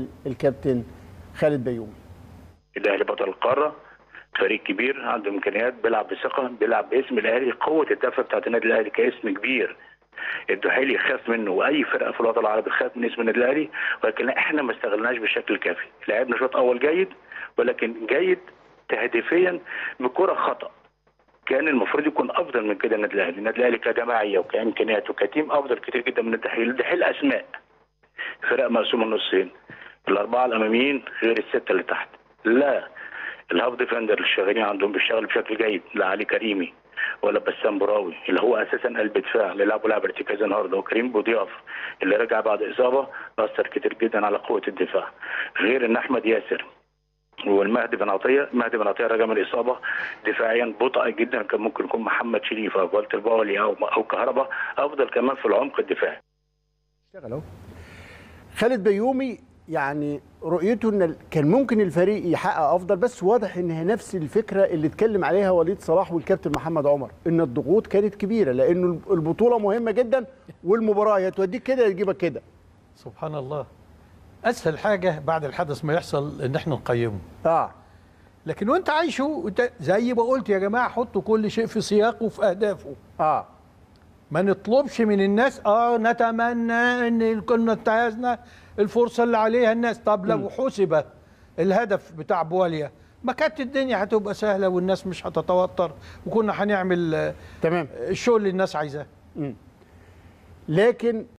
الكابتن خالد بيومي الاهلي بطل القاره فريق كبير عنده امكانيات بيلعب بثقه بيلعب باسم الاهلي قوه الدفع بتاعت النادي الاهلي كاسم كبير الدحيل يخاف منه واي فرقه في الوطن العربي تخاف من اسم النادي الاهلي ولكن احنا ما استغلناش بالشكل الكافي لعبنا شوط اول جيد ولكن جيد تهديفيا بكره خطا كان المفروض يكون افضل من كده النادي الاهلي النادي الاهلي كجماعيه وكامكانيات وكتيم افضل كتير جدا من الدحيل الدحيل اسماء فرق مقسومه نصين الاربعه الاماميين غير السته اللي تحت لا الهاف ديفندر اللي شغالين عندهم بيشتغل بشكل جيد لا علي كريمي ولا بسام براوي اللي هو اساسا قلب دفاع اللي لعبوا لعب ارتكاز النهارده وكريم بوضياف اللي رجع بعد اصابه اثر كتير جدا على قوه الدفاع غير ان احمد ياسر والمهدي بن عطيه المهدي بن عطيه راجع من الاصابه دفاعيا بطء جدا كان ممكن يكون محمد شريف او والتر باولي او او كهربا افضل كمان في العمق الدفاعي اشتغل اهو خالد بيومي يعني رؤيته ان كان ممكن الفريق يحقق افضل بس واضح ان هي نفس الفكره اللي اتكلم عليها وليد صلاح والكابتن محمد عمر ان الضغوط كانت كبيره لانه البطوله مهمه جدا والمباراه يا توديك كده يا تجيبك كده سبحان الله اسهل حاجه بعد الحدث ما يحصل ان احنا نقيمه اه لكن وانت عايشه وانت زي ما قلت يا جماعه حطوا كل شيء في سياقه وفي اهدافه اه ما نطلبش من الناس اه نتمنى ان كنا انتهزنا الفرصه اللي عليها الناس طب لو حسب الهدف بتاع بواليا ما كانت الدنيا هتبقى سهله والناس مش هتتوتر وكنا هنعمل آه، تمام الشغل اللي الناس عايزاه لكن